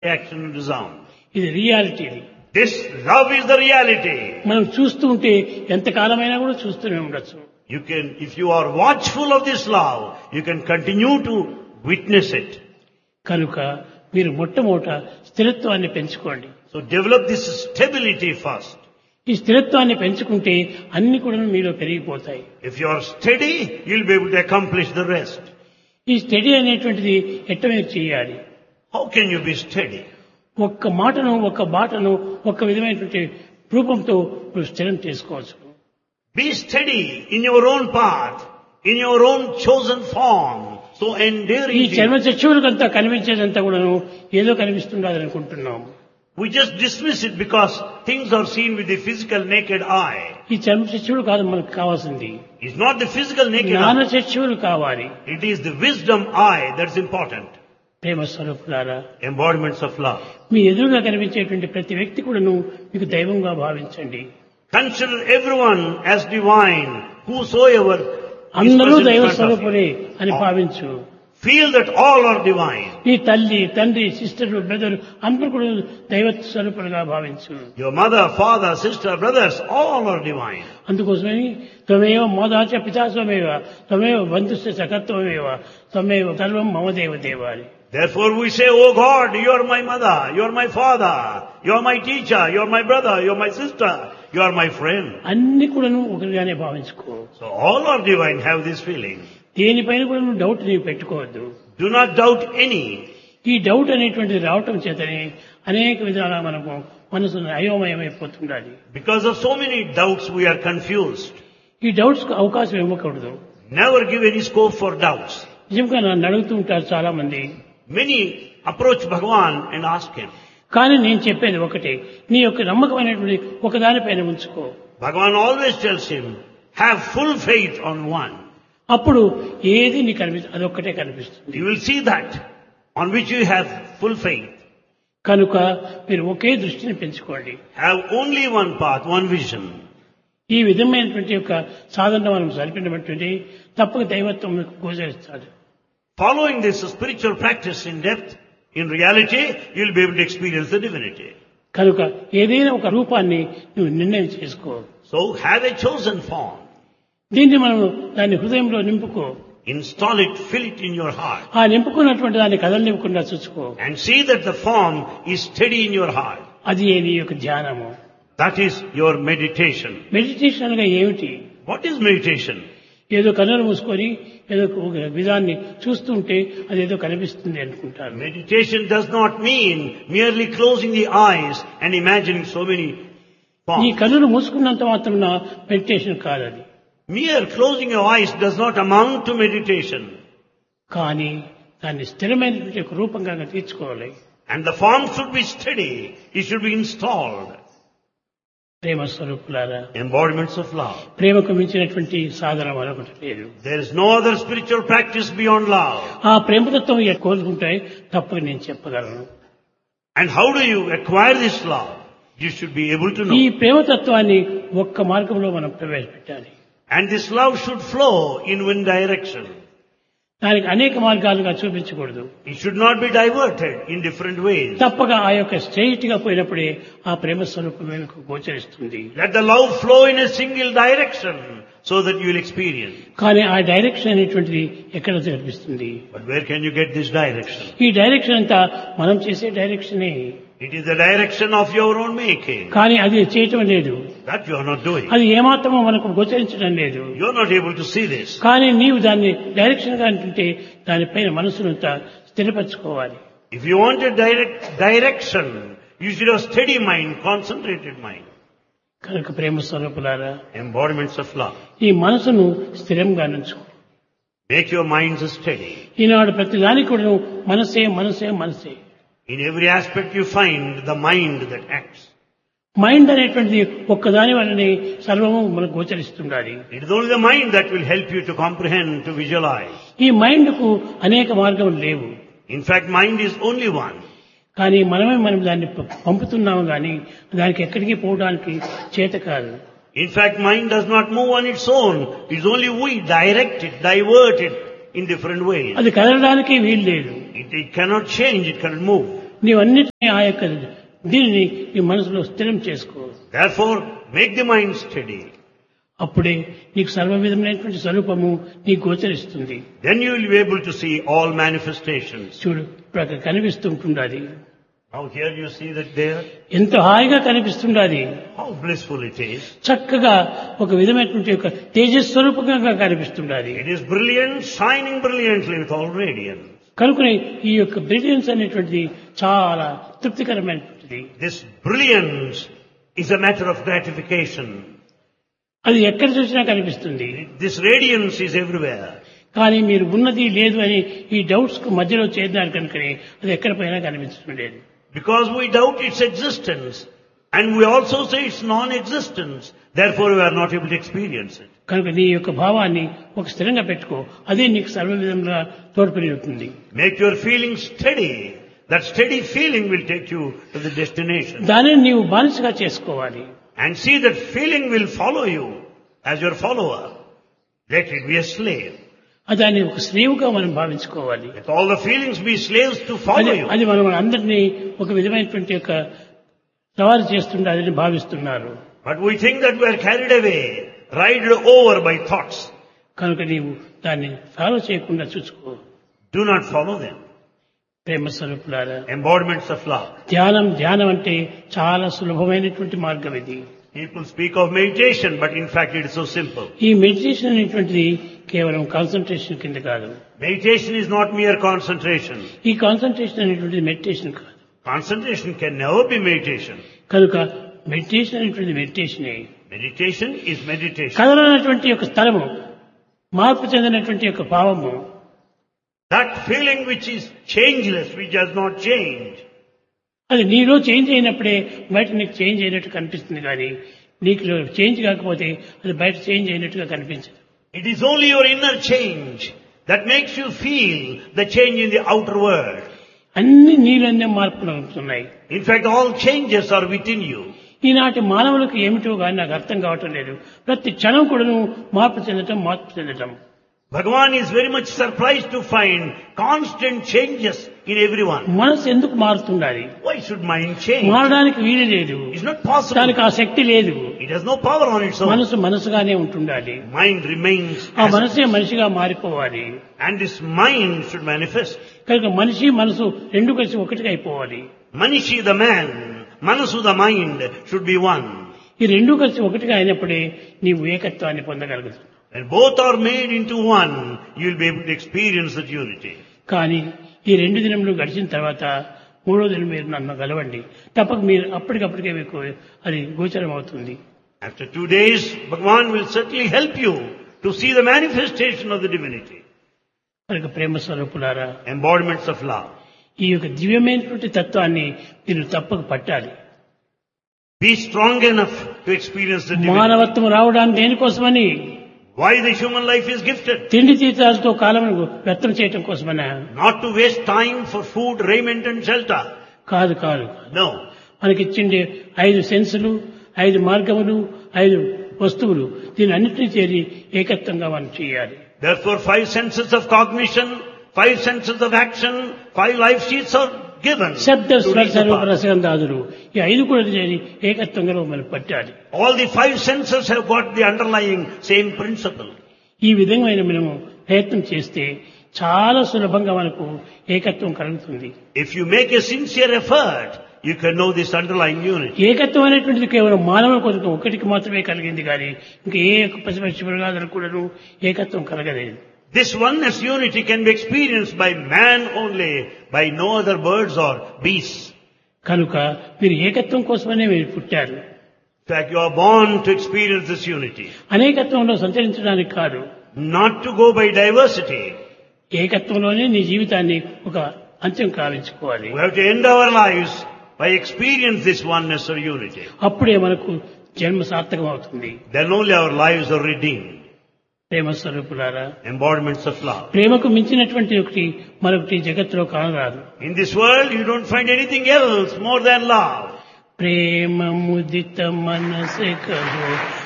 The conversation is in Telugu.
reaction and resound. ఇది రియాలిటీ ఇది This love is the reality. మనం చూస్తూ ఉంటే ఎంతకాలమైనా కూడా చూస్తూనే ఉండొచ్చు You can, if you are watchful of this love, you can continue to witness it. కనుక మీరు మొట్టమొదట స్థిరత్వాన్ని పెంచుకోండి So develop this stability first. ఈ స్థిరత్వాన్ని పెంచుకుంటే అన్ని కూడా మీలో పెరిగిపోతాయి If you are steady, you'll be able to accomplish the rest. ఈ స్టడీ అనేటువంటిది ఎట్ట మీరు చేయాలి How can you be steady? ఒక్క మాటను ఒక్క బాటను ఒక్క విధమైనటువంటి రూపంతో మీరు స్థిరం చేసుకోవచ్చు Be steady in your own path, in your own chosen form. So ఈ endearing. చర్మ చక్షువులకంతా కనిపించేదంతా కూడాను ఏదో కనిపిస్తుండదు అనుకుంటున్నాం We just dismiss it because things are seen with the physical naked eye. ఈ చర్మ చక్షువులు కాదు మనకు కావాల్సింది It's not the physical naked జ్ఞాన eye. చక్షువులు కావాలి It is the wisdom eye that's important. ప్రేమ స్వరూపులారా Embodiments of love. మీ ఎదురుగా కనిపించేటువంటి ప్రతి వ్యక్తి కూడాను మీకు దైవంగా భావించండి Consider everyone as divine, whosoever is అందరూ present in దైవ front of you. స్వరూపులే అని భావించు Feel that all are divine. నీ తల్లి తండ్రి సిస్టర్ బ్రదర్ అందరూ కూడా దైవ స్వరూపులుగా భావించు Your mother, father, sister, brothers, all are divine. అందుకోసమని త్వమేవ మోదాచ పితాస్వమేవ త్వమేవ బంధుస్య సకత్వమేవ త్వమేవ సర్వం మమ దేవ దేవాలి Therefore we say, Oh God, you are my mother, you are my father, you are my teacher, you are my brother, you are my sister, you are my friend. అన్ని కూడాను ఒకరిగానే భావించుకో So all are divine, have this feeling. దేనిపైన కూడా నువ్వు డౌట్ నీవు పెట్టుకోవద్దు Do not doubt any. ఈ డౌట్ అనేటువంటిది రావటం చేతనే అనేక విధాలా మనము మనసు అయోమయమైపోతుండాలి Because of so many doubts we are confused. ఈ డౌట్స్ కు అవకాశం ఇవ్వకూడదు Never give any scope for doubts. నిజంగా నన్ను అడుగుతూ ఉంటారు చాలా మంది Many approach Bhagavan and ask him. కానీ నేను చెప్పేది ఒకటే నీ యొక్క నమ్మకమైనటువంటి ఒకదానిపైన ఉంచుకో Bhagavan always tells him, have full faith on one. అప్పుడు ఏది నీకు కనిపిస్తుంది అదొక్కటే కనిపిస్తుంది You will see that on which you have full faith. కనుక మీరు ఒకే దృష్టిని పెంచుకోండి Have only one path, one vision. ఈ విధమైనటువంటి యొక్క సాధన మనం జరిపినటువంటి తప్పక దైవత్వం మీకు గోచరిస్తాడు Following this spiritual practice in depth, in reality, you'll be able to experience the divinity. కనుక ఏదైనా ఒక రూపాన్ని నువ్వు నిర్ణయం చేసుకో So have a chosen form. దీన్ని మనం దాన్ని హృదయంలో నింపుకో Install it, fill it in your heart. ఆ నింపుకున్నటువంటి దాన్ని కదలనివ్వకుండా చూసుకో And see that the form is steady in your heart. అది నీ యొక్క ధ్యానము That is your meditation. Meditation అనగా ఏమిటి What is meditation? ఏదో కన్నులు మూసుకొని ఏదో ఒక విధాన్ని చూస్తుంటే అది ఏదో కనిపిస్తుంది అనుకుంటారు Meditation does not mean merely closing the eyes and imagining so many ఈ forms. కన్నులు మూసుకున్నంత మాత్రం మెడిటేషన్ కాదు అది Mere closing your eyes does not amount to meditation. కానీ దాన్ని స్థిరమైనటువంటి ఒక రూపంగా తీర్చుకోవాలి And the form should be steady. It should be installed. ప్రేమ స్వరూపులారా Embodiments of love. ప్రేమకు మించినటువంటి సాధన మరొకటి లేదు There is no other spiritual practice beyond love. ఆ ప్రేమతత్వం ఎ- కోరుకుంటే తప్పక నేను చెప్పగలను And how do you acquire this love? You should be able to ఈ know. ప్రేమతత్వాన్ని ఒక్క మార్గంలో మనం ప్రవేశపెట్టాలి And this love should flow in one direction. దానికి అనేక మార్గాలుగా చూపించకూడదు It should not be diverted in different ways. తప్పక ఆ యొక్క స్ట్రైట్ గా పోయినప్పుడే ఆ ప్రేమ స్వరూపం మీకు గోచరిస్తుంది Let the love flow in a single direction so that you will experience. కానీ ఆ డైరెక్షన్ అనేటువంటిది ఎక్కడ కనిపిస్తుంది But where can you get this direction? ఈ డైరెక్షన్ అంతా మనం చేసే డైరెక్షనే It is the direction of your own making. కానీ అది చేయటం లేదు That you are not doing. అది ఏమాత్రమో మనకు గోచరించడం లేదు You are not able to see this. కానీ నీవు దాన్ని డైరెక్షన్ గా అంటుంటే దానిపైన మనసునంతా స్థిరపరచుకోవాలి If you want a direct direction, you should have steady mind, concentrated mind. కనుక ప్రేమ స్వరూపులారా Embodiments of love. ఈ మనసును స్థిరంగా నుంచుకో Make your minds steady. ఈనాడు ప్రతి దానికి కూడా మనసే మనసే మనసే In every aspect you find the mind that acts. Mind అనేటువంటిది ఒక్కదాని వల్లనే సర్వము మనకు గోచరిస్తుండాలి It is only the mind that will help you to comprehend, to visualize. ఈ మైండ్ కు అనేక మార్గములు లేవు In fact, mind is only one. కానీ మనమే మనం దాన్ని ప- పంపుతున్నాము కానీ దానికి ఎక్కడికి పోవడానికి చేత కాదు In fact, mind does not move on its own. It's only we direct it, divert it in different ways. అది కదలడానికి వీలు లేదు It, it cannot change, it cannot move. నీవన్నిటినీ ఆ యొక్క దీనిని నీ మనసులో స్థిరం చేసుకో Therefore, make the mind steady. అప్పుడే నీకు సర్వ విధమైనటువంటి స్వరూపము నీకు గోచరిస్తుంది Then you will be able to see all manifestations. చూడు ఇప్పుడు అక్కడ కనిపిస్తుంటుండాలి Now here you see that there, ఎంత హాయిగా కనిపిస్తుండాలి how blissful it is. చక్కగా ఒక విధమైనటువంటి యొక్క తేజస్వరూపంగా కనిపిస్తుండాలి It is brilliant, shining brilliantly with all radiance. కనుకనే ఈ యొక్క బ్రిలియన్స్ అనేటువంటిది చాలా తృప్తికరమైనటువంటిది This brilliance is a matter of gratification. అది ఎక్కడ చూసినా కనిపిస్తుంది This radiance is everywhere. కానీ మీరు ఉన్నది లేదు అని ఈ డౌట్స్ కు మధ్యలో చేరినారు కనుకనే అది ఎక్కడ పోయినా కనిపిస్తుండేది Because we doubt its existence and we also say it's non-existence, therefore we are not able to experience it. కనుక నీ యొక్క భావాన్ని ఒక స్థిరంగా పెట్టుకో అదే నీకు సర్వ విధంగా తోడ్పడి అవుతుంది Make your feeling steady. That steady feeling will take you to the destination. దానిని నీవు బానిసగా చేసుకోవాలి And see that feeling will follow you as your follower. Let it be a slave. అది దాన్ని ఒక స్నేవుగా మనం భావించుకోవాలి Let all the feelings be slaves to follow అది you. అది మనం అందరినీ ఒక విధమైనటువంటి యొక్క సవాలు చేస్తుండాలని భావిస్తున్నారు But we think that we are carried away, ridden over by thoughts. కనుక నీవు దాన్ని ఫాలో చేయకుండా చూసుకో Do not follow them. ప్రేమ స్వరూపులారా Embodiments of love. ధ్యానం ధ్యానం అంటే చాలా సులభమైనటువంటి మార్గం ఇది People speak of meditation, but in fact it is so simple. ఈ మెడిటేషన్ అనేటువంటిది కేవలం కాన్సన్ట్రేషన్ కింద కాదు Meditation is not mere concentration. ఈ కాన్సన్ట్రేషన్ అనేటువంటిది మెడిటేషన్ కాదు Concentration can never be meditation. కనుక మెడిటేషన్ అనేటువంటిది మెడిటేషనే Meditation is meditation. కదలనటువంటి యొక్క స్థలము మార్పు చెందినటువంటి యొక్క భావము That feeling which is changeless, which does not change, అది నీలో చేంజ్ అయినప్పుడే బయట నీకు చేంజ్ అయినట్టు కనిపిస్తుంది కానీ నీకు చేంజ్ కాకపోతే అది బయట చేంజ్ అయినట్టుగా కనిపించదు it is only your inner change that makes you feel the change in the outer world. అన్ని నీలోనే మార్పులు అవుతున్నాయి In fact, all changes are within you. ఈనాటి మానవులకు ఏమిటో కానీ నాకు అర్థం కావటం లేదు ప్రతి క్షణం కూడాను మార్పు చెందటం మార్పు చెందటం Bhagavan is very much surprised to find constant changes in everyone. మనసు ఎందుకు మారుతుండాలి Why should mind change? మారడానికి వీలు లేదు It's not possible. దానికి ఆ శక్తి లేదు It has no power on its own. మనసు మనసుగానే ఉంటుండాలి Mind remains ఆ as మనసే మనిషిగా మారిపోవాలి and this mind should manifest. కనుక మనిషి మనసు రెండు కలిసి ఒకటిగా అయిపోవాలి Manishi the man, Manasu the mind should be one. ఈ రెండు కలిసి ఒకటిగా అయినప్పుడే నీవు ఏకత్వాన్ని పొందగలుగుతావు When both are made into one, you will be able to experience that unity. కానీ ఈ రెండు దినములు గడిచిన తర్వాత మూడో దినం మీరు నన్ను గలవండి తప్పక మీరు అప్పటికప్పటికే మీకు అది గోచరం అవుతుంది After two days, Bhagavan will certainly help you to see the manifestation of the divinity, కనుక ప్రేమ స్వరూపులారా embodiments of love. ఈ యొక్క దివ్యమైనటువంటి తత్వాన్ని మీరు తప్పక పట్టాలి Be strong enough to experience the divinity. మానవత్వం రావడానికి దేనికోసమని Why the human life is gifted? తిండి తీర్థాలతో కాలం వ్యర్థం చేయటం కోసమనా Not to waste time for food, raiment and shelter. కాదు కాదు No. మనకిచ్చిండే ఐదు సెన్సులు ఐదు మార్గములు ఐదు వస్తువులు దీని అన్నింటినీ చేరి ఏకత్వంగా మనం చేయాలి Therefore, five senses of cognition, five senses of action, five life sheets are given. శబ్ద to స్వర reach the సర్వ path. రసగంధాదులు ఈ ఐదు కూడా చేరి ఏకత్వంగా మనం పట్టాలి All the five senses have got the underlying same principle. ఈ విధమైన మనము ప్రయత్నం చేస్తే చాలా సులభంగా మనకు ఏకత్వం కలుగుతుంది If you make a sincere effort, you can know this underlying unity. ఏకత్వం అనేటువంటిది కేవలం మానవుల కొరకు ఒకటికి మాత్రమే కలిగింది కానీ ఇంకా ఏ పశుపక్షి మృగాదులు కూడాను ఏకత్వం కలగలేదు This oneness unity can be experienced by man only, by no other birds or beasts. కనుక మీరు ఏకత్వం కోసమనే మీరు పుట్టారు In fact, you are born to experience this unity, అనేకత్వంలో సంచరించడానికి కాదు not to go by diversity. ఏకత్వంలోనే నీ జీవితాన్ని ఒక అంత్యం కావించుకోవాలి We have to end our lives by experience this oneness or unity. అప్పుడే మనకు జన్మ సార్థకం అవుతుంది Then only our lives are redeemed. ప్రేమ స్వరూపులారా Embodiments of love. ప్రేమకు మించినటువంటి ఒకటి మరొకటి జగత్తులో కానరాదు In this world, you don't find anything else more than love. ప్రేమ ముదిత మనసే కహో